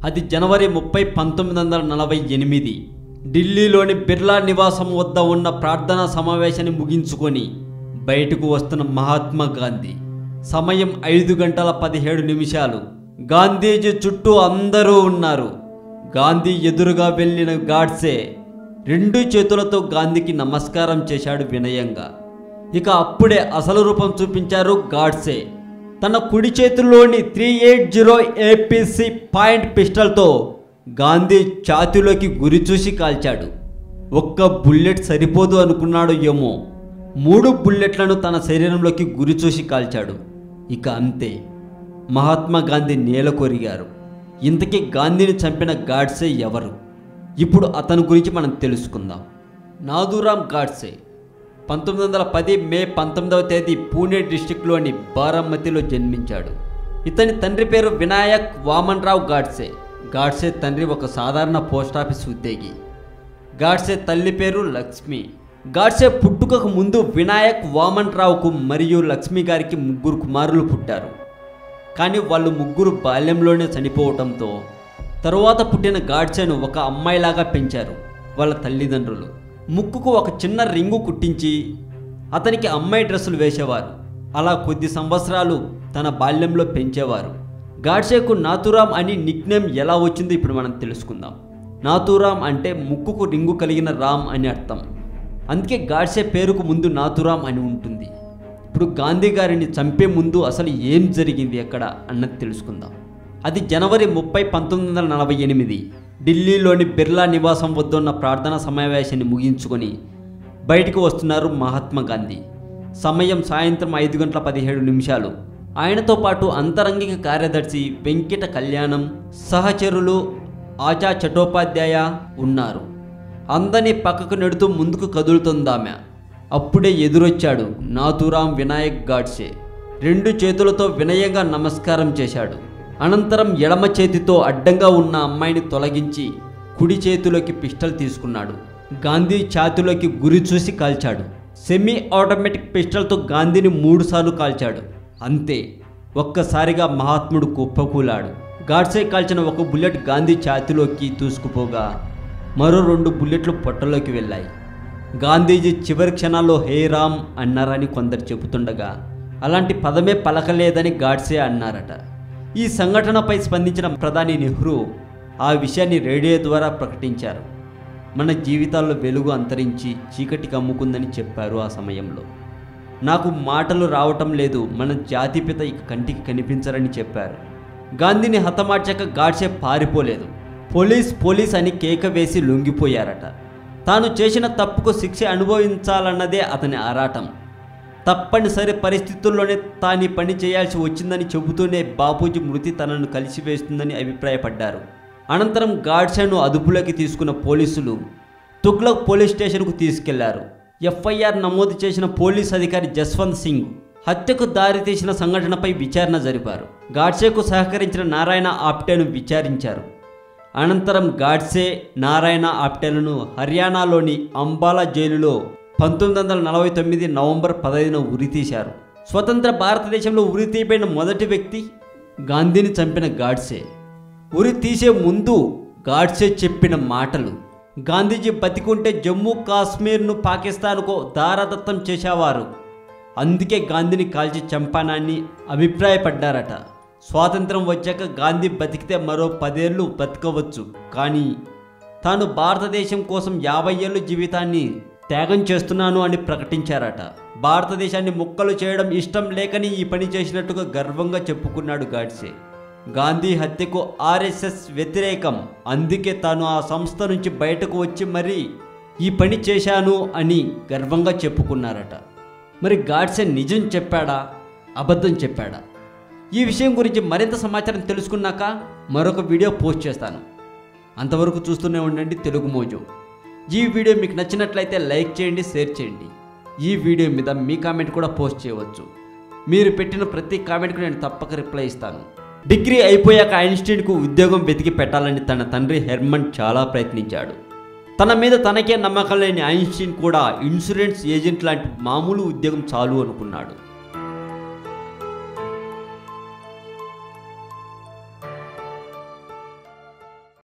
అది జనవరి ముప్పై పంతొమ్మిది వందల నలభై ఎనిమిది ఢిల్లీలోని బిర్లా నివాసం వద్ద ఉన్న ప్రార్థనా సమావేశాన్ని ముగించుకొని బయటకు వస్తున్న మహాత్మా గాంధీ సమయం ఐదు గంటల పదిహేడు నిమిషాలు గాంధీజీ చుట్టూ అందరూ ఉన్నారు గాంధీ ఎదురుగా వెళ్ళిన గాడ్సే రెండు చేతులతో గాంధీకి నమస్కారం చేశాడు వినయంగా ఇక అప్పుడే అసలు రూపం చూపించారు గాడ్సే తన కుడి చేతిలోని three eight zero APC point పిస్టల్తో గాంధీ ఛాతీలోకి గురి చూసి కాల్చాడు ఒక్క బుల్లెట్ సరిపోదు అనుకున్నాడు ఏమో మూడు బుల్లెట్లను తన శరీరంలోకి గురి చూసి కాల్చాడు ఇక అంతే మహాత్మా గాంధీ నేల కొరిగారు ఇంతకీ గాంధీని చంపిన గాడ్సే ఎవరు ఇప్పుడు అతని గురించి మనం తెలుసుకుందాం నాదూరామ్ గాడ్సే పంతొమ్మిది వందల పది మే పంతొమ్మిదవ తేదీ పూణే డిస్టిక్లోని బారామతిలో జన్మించాడు ఇతని తండ్రి పేరు వినాయక్ వామన్ రావు గాడ్సే గాడ్సే తండ్రి ఒక సాధారణ పోస్టాఫీస్ ఉద్యోగి గాడ్సే తల్లి పేరు లక్ష్మి గాడ్సే పుట్టుకకు ముందు వినాయక్ వామన్ రావుకు మరియు లక్ష్మి గారికి ముగ్గురు కుమారులు పుట్టారు కానీ వాళ్ళు ముగ్గురు బాల్యంలోనే చనిపోవటంతో తరువాత పుట్టిన గాడ్సేను ఒక అమ్మాయిలాగా పెంచారు వాళ్ళ తల్లిదండ్రులు ముక్కుకు ఒక చిన్న రింగు కుట్టించి అతనికి అమ్మాయి డ్రెస్సులు వేసేవారు అలా కొద్ది సంవత్సరాలు తన బాల్యంలో పెంచేవారు గాడ్సేకు నాతురామ్ అని నిక్నేమ్ ఎలా వచ్చిందో ఇప్పుడు మనం తెలుసుకుందాం నాతురామ్ అంటే ముక్కుకు రింగు కలిగిన రామ్ అని అర్థం అందుకే గాడ్సే పేరుకు ముందు నాతురామ్ అని ఉంటుంది ఇప్పుడు గాంధీ గారిని చంపే ముందు అసలు ఏం జరిగింది అక్కడ అన్నది తెలుసుకుందాం అది జనవరి ముప్పై పంతొమ్మిది వందల నలభై ఎనిమిది ఢిల్లీలోని బిర్లా నివాసం వద్ద ఉన్న ప్రార్థనా సమావేశాన్ని ముగించుకొని బయటకు వస్తున్నారు మహాత్మా గాంధీ సమయం సాయంత్రం ఐదు గంటల పదిహేడు నిమిషాలు ఆయనతో పాటు అంతరంగిక కార్యదర్శి వెంకట కళ్యాణం సహచరులు ఆచా చటోపాధ్యాయ ఉన్నారు అందరినీ పక్కకు నెడుతూ ముందుకు కదులుతుందామె అప్పుడే ఎదురొచ్చాడు నాతురాం వినాయక్ గాడ్సే రెండు చేతులతో వినయంగా నమస్కారం చేశాడు అనంతరం ఎడమ చేతితో అడ్డంగా ఉన్న అమ్మాయిని తొలగించి కుడి చేతిలోకి పిస్టల్ తీసుకున్నాడు గాంధీ ఛాతిలోకి గురి చూసి కాల్చాడు సెమీ ఆటోమేటిక్ పిస్టల్తో గాంధీని మూడుసార్లు కాల్చాడు అంతే ఒక్కసారిగా మహాత్ముడు కుప్పకూలాడు గాడ్సే కాల్చిన ఒక బుల్లెట్ గాంధీ ఛాతిలోకి దూసుకుపోగా మరో రెండు బుల్లెట్లు పొట్టలోకి వెళ్ళాయి గాంధీజీ చివరి క్షణాల్లో హే రామ్ అన్నారని కొందరు చెబుతుండగా అలాంటి పదమే పలకలేదని గాడ్సే అన్నారట ఈ సంఘటనపై స్పందించిన ప్రధాని నెహ్రూ ఆ విషయాన్ని రేడియో ద్వారా ప్రకటించారు మన జీవితాల్లో వెలుగు అంతరించి చీకటి కమ్ముకుందని చెప్పారు ఆ సమయంలో నాకు మాటలు రావటం లేదు మన జాతిపిత ఇక కంటికి కనిపించరని చెప్పారు గాంధీని హతమార్చాక గాడ్సే పారిపోలేదు పోలీస్ పోలీస్ అని కేక వేసి లొంగిపోయారట తాను చేసిన తప్పుకు శిక్ష అనుభవించాలన్నదే అతని ఆరాటం తప్పనిసరి పరిస్థితుల్లోనే తాను ఈ పని చేయాల్సి వచ్చిందని చెబుతూనే బాపూజీ మృతి తనను కలిసివేస్తుందని అభిప్రాయపడ్డారు అనంతరం గాడ్సేను అదుపులోకి తీసుకున్న పోలీసులు తుగ్లక్ పోలీస్ స్టేషన్కు తీసుకెళ్లారు ఎఫ్ఐఆర్ నమోదు చేసిన పోలీస్ అధికారి జస్వంత్ సింగ్ హత్యకు దారితీసిన సంఘటనపై విచారణ జరిపారు గాడ్సేకు సహకరించిన నారాయణ ఆప్టేను విచారించారు అనంతరం గాడ్సే నారాయణ ఆప్టేలను హర్యానాలోని అంబాలా జైలులో పంతొమ్మిది వందల నలభై తొమ్మిది నవంబర్ పదహైదున ఉరితీశారు స్వతంత్ర భారతదేశంలో ఉరి తీయబడిన మొదటి వ్యక్తి గాంధీని చంపిన గాడ్సే ఉరి తీసే ముందు గాడ్సే చెప్పిన మాటలు గాంధీజీ బతికుంటే జమ్మూ కాశ్మీర్ను పాకిస్తాన్కు దారదత్తం చేసేవారు అందుకే గాంధీని కాల్చి చంపానని అభిప్రాయపడ్డారట స్వాతంత్రం వచ్చాక గాంధీ బతికితే మరో పదేళ్ళు బతకవచ్చు కానీ తాను భారతదేశం కోసం యాభై ఏళ్ళు జీవితాన్ని త్యాగం చేస్తున్నాను అని ప్రకటించారట భారతదేశాన్ని ముక్కలు చేయడం ఇష్టం లేకని ఈ పని చేసినట్టుగా గర్వంగా చెప్పుకున్నాడు గాడ్సే గాంధీ హత్యకు ఆర్ఎస్ఎస్ వ్యతిరేకం అందుకే తాను ఆ సంస్థ నుంచి బయటకు వచ్చి మరీ ఈ పని చేశాను అని గర్వంగా చెప్పుకున్నారట మరి గాడ్సే నిజం చెప్పాడా అబద్ధం చెప్పాడా ఈ విషయం గురించి మరింత సమాచారం తెలుసుకున్నాక మరొక వీడియో పోస్ట్ చేస్తాను అంతవరకు చూస్తూనే ఉండండి తెలుగు మోజో ఈ వీడియో మీకు నచ్చినట్లయితే లైక్ చేయండి షేర్ చేయండి ఈ వీడియో మీద మీ కామెంట్ కూడా పోస్ట్ చేయవచ్చు మీరు పెట్టిన ప్రతి కామెంట్కు నేను తప్పక రిప్లై ఇస్తాను డిగ్రీ అయిపోయాక ఐన్స్టీన్కు ఉద్యోగం వెతికి పెట్టాలని తన తండ్రి హెర్మన్ చాలా ప్రయత్నించాడు తన మీద తనకే నమ్మకం లేని ఐన్స్టీన్ కూడా ఇన్సూరెన్స్ ఏజెంట్ లాంటి మామూలు ఉద్యోగం చాలు అనుకున్నాడు